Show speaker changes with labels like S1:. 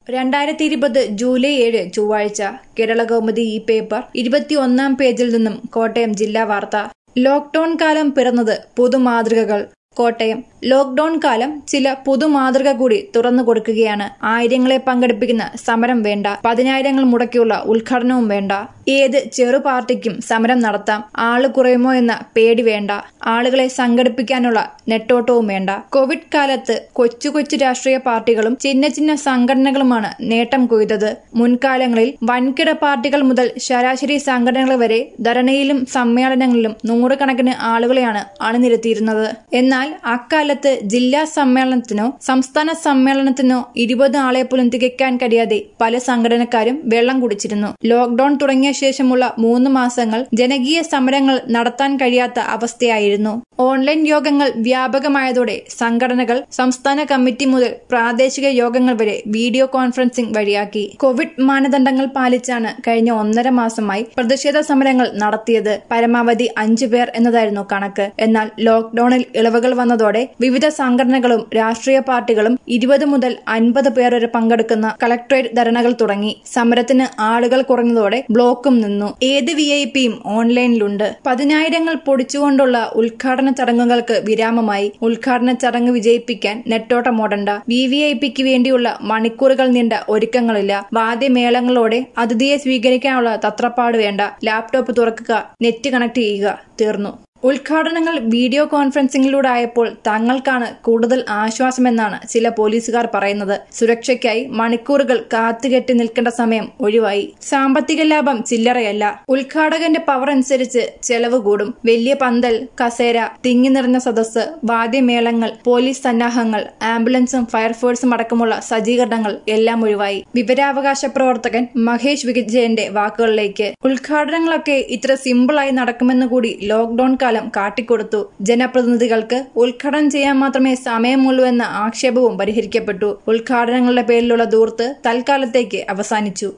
S1: രണ്ടായിരത്തി ഇരുപത് ജൂലൈ ഏഴ് ചൊവ്വാഴ്ച കേരള കൗമുദി ഈ പേപ്പർ ഇരുപത്തിയൊന്നാം പേജിൽ നിന്നും കോട്ടയം ജില്ലാ വാർത്ത ലോക്ഡൌൺ കാലം പിറന്നത് പുതുമാതൃകകൾ കോട്ടയം ലോക്ഡൌൺ കാലം ചില പുതുമാതൃക കൂടി തുറന്നു കൊടുക്കുകയാണ് ആയിരങ്ങളെ പങ്കെടുപ്പിക്കുന്ന സമരം വേണ്ട പതിനായിരങ്ങൾ മുടക്കിയുള്ള ഉദ്ഘാടനവും വേണ്ട ഏത് ചെറു പാർട്ടിക്കും സമരം നടത്താം ആള് കുറയുമോ എന്ന പേടി വേണ്ട ആളുകളെ സംഘടിപ്പിക്കാനുള്ള നെട്ടോട്ടവും വേണ്ട കോവിഡ് കാലത്ത് കൊച്ചു കൊച്ചു രാഷ്ട്രീയ പാർട്ടികളും ചിന്ന ചിന്ന സംഘടനകളുമാണ് നേട്ടം കൊയ്തത് മുൻകാലങ്ങളിൽ വൻകിട പാർട്ടികൾ മുതൽ ശരാശരി സംഘടനകൾ വരെ ധരണിയിലും സമ്മേളനങ്ങളിലും നൂറുകണക്കിന് ആളുകളെയാണ് അണിനിരത്തിയിരുന്നത് എന്നാൽ അക്കാലത്ത് ജില്ലാ സമ്മേളനത്തിനോ സംസ്ഥാന സമ്മേളനത്തിനോ ഇരുപത് ആളെ പോലും തികയ്ക്കാൻ കഴിയാതെ പല സംഘടനക്കാരും വെള്ളം കുടിച്ചിരുന്നു ലോക്ഡൌൺ തുടങ്ങിയ ശേഷമുള്ള മൂന്ന് മാസങ്ങൾ ജനകീയ സമരങ്ങൾ നടത്താൻ കഴിയാത്ത അവസ്ഥയായിരുന്നു ഓൺലൈൻ യോഗങ്ങൾ വ്യാപകമായതോടെ സംഘടനകൾ സംസ്ഥാന കമ്മിറ്റി മുതൽ പ്രാദേശിക യോഗങ്ങൾ വരെ വീഡിയോ കോൺഫറൻസിംഗ് വഴിയാക്കി കോവിഡ് മാനദണ്ഡങ്ങൾ പാലിച്ചാണ് കഴിഞ്ഞ ഒന്നര മാസമായി പ്രതിഷേധ സമരങ്ങൾ നടത്തിയത് പരമാവധി അഞ്ചു പേർ എന്നതായിരുന്നു കണക്ക് എന്നാൽ ലോക്ഡൌണിൽ ഇളവുകൾ വന്നതോടെ വിവിധ സംഘടനകളും രാഷ്ട്രീയ പാർട്ടികളും ഇരുപത് മുതൽ അൻപത് പേർ വരെ പങ്കെടുക്കുന്ന കളക്ടറേറ്റ് ധരണകൾ തുടങ്ങി സമരത്തിന് ആളുകൾ കുറഞ്ഞതോടെ ബ്ലോക്കും നിന്നു ഏത് വി ഐ പിയും ഓൺലൈനിലുണ്ട് പതിനായിരങ്ങൾ പൊടിച്ചുകൊണ്ടുള്ള ഉദ്ഘാടന ചടങ്ങുകൾക്ക് വിരാമമായി ഉദ്ഘാടന ചടങ്ങ് വിജയിപ്പിക്കാൻ നെട്ടോട്ടമോടണ്ട വി വി ഐ പിക്ക് വേണ്ടിയുള്ള മണിക്കൂറുകൾ നീണ്ട ഒരുക്കങ്ങളില്ല വാദ്യമേളങ്ങളോടെ അതിഥിയെ സ്വീകരിക്കാനുള്ള തത്രപ്പാട് വേണ്ട ലാപ്ടോപ്പ് തുറക്കുക നെറ്റ് കണക്ട് ചെയ്യുക തീർന്നു ഉദ്ഘാടനങ്ങൾ വീഡിയോ കോൺഫറൻസിംഗിലൂടെ ആയപ്പോൾ തങ്ങൾക്കാണ് കൂടുതൽ ആശ്വാസമെന്നാണ് ചില പോലീസുകാർ പറയുന്നത് സുരക്ഷയ്ക്കായി മണിക്കൂറുകൾ കാത്തുകെട്ടി നിൽക്കേണ്ട സമയം ഒഴിവായി സാമ്പത്തിക ലാഭം ചില്ലറയല്ല ഉദ്ഘാടകന്റെ പവർ അനുസരിച്ച് ചെലവ് കൂടും വലിയ പന്തൽ കസേര തിങ്ങി നിറഞ്ഞ സദസ്സ് വാദ്യമേളങ്ങൾ പോലീസ് സന്നാഹങ്ങൾ ആംബുലൻസും ഫയർഫോഴ്സും അടക്കമുള്ള സജ്ജീകരണങ്ങൾ എല്ലാം ഒഴിവായി വിവരാവകാശ പ്രവർത്തകൻ മഹേഷ് വിജയന്റെ വാക്കുകളിലേക്ക് ഉദ്ഘാടനങ്ങളൊക്കെ ഇത്ര സിമ്പിളായി നടക്കുമെന്ന് കൂടി ലോക്ഡൌൺ കാലം കാട്ടിക്കൊടുത്തു ജനപ്രതിനിധികൾക്ക് ഉദ്ഘാടനം ചെയ്യാൻ മാത്രമേ സമയമുള്ളൂ എന്ന ആക്ഷേപവും പരിഹരിക്കപ്പെട്ടു ഉദ്ഘാടനങ്ങളുടെ പേരിലുള്ള ദൂർത്ത് തൽക്കാലത്തേക്ക് അവസാനിച്ചു